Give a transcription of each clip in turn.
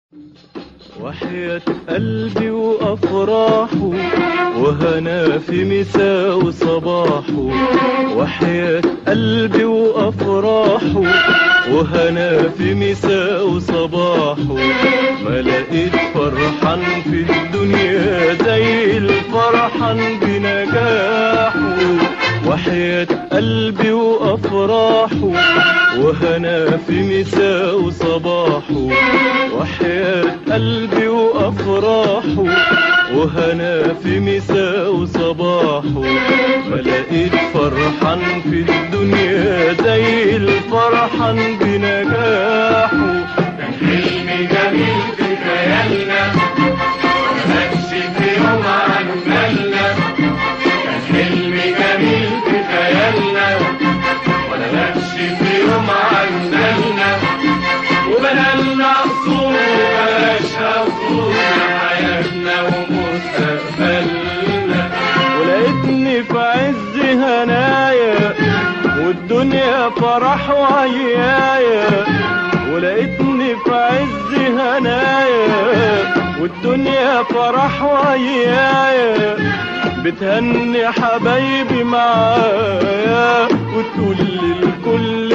وحياة قلبي وأفراحه وهنا في مساء وصباحه وحياة قلبي وأفراحه وهنا في مساء وصباحه ما لقيت فرحان في الدنيا زي الفرحان بنجاحه وحياة قلبي وأفراحه وهنا في مساء وصباحه وحياة قلبي وأفراحه وهنا في مساء وصباحه ما لقيت فرحان في الدنيا زي الفرحان بنجاحه كان حلم جميل في خيالنا مكش في يوم عن بالنا كان حلم جميل في خيالنا ولا مكش في يوم عن بالنا وبنالنا قصور وبلاش قصور حياتنا ومستقبلنا ولقيتني في عز هنايا والدنيا فرح ويايا ولقيتني في عز هنايا والدنيا فرح ويايا بتهني حبايبي معايا وتقول للكل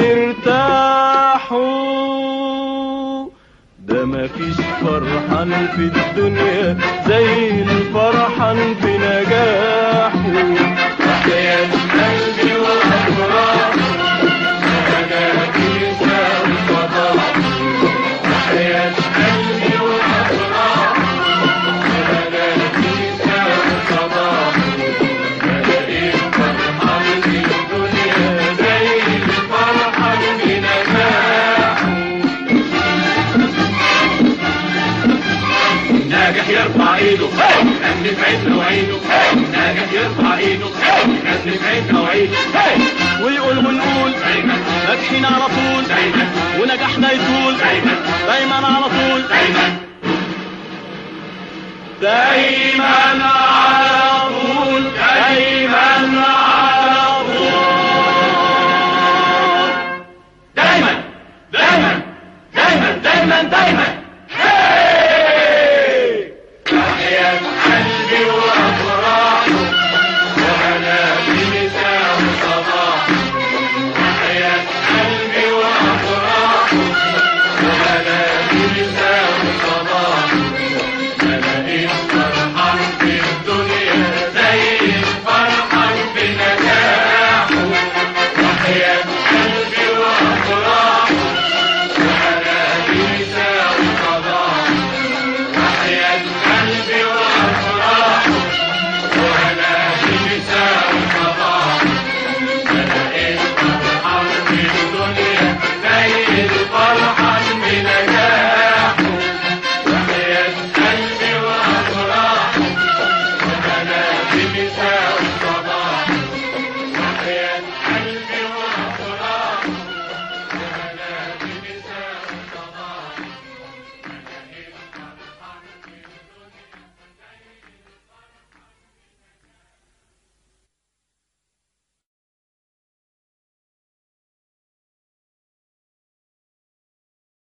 ارتاحوا ده مفيش فرحان في الدنيا زي الفرحان بنجاحه حياة قلبي وأفراح أنا كيسة وصباح حياة قلبي وأفراح أنا كيسة وصباح لقيت فرحان في الدنيا زي الفرحان بنجاحه ناجح يرفع ايده غني في عيننا وعيده ناجح يرفع ايده غني في عيننا وعيده ويقول ونقول دايما ناجحين على طول دايما ونجاحنا يطول دايما دايما على طول دايما دايما على طول دايما على طول دايما دايما دايما دايما دايما تحيا قلبي وافراحه وانا في مساء وصباح تحيا قلبي وافراحه وانا في مساء وصباح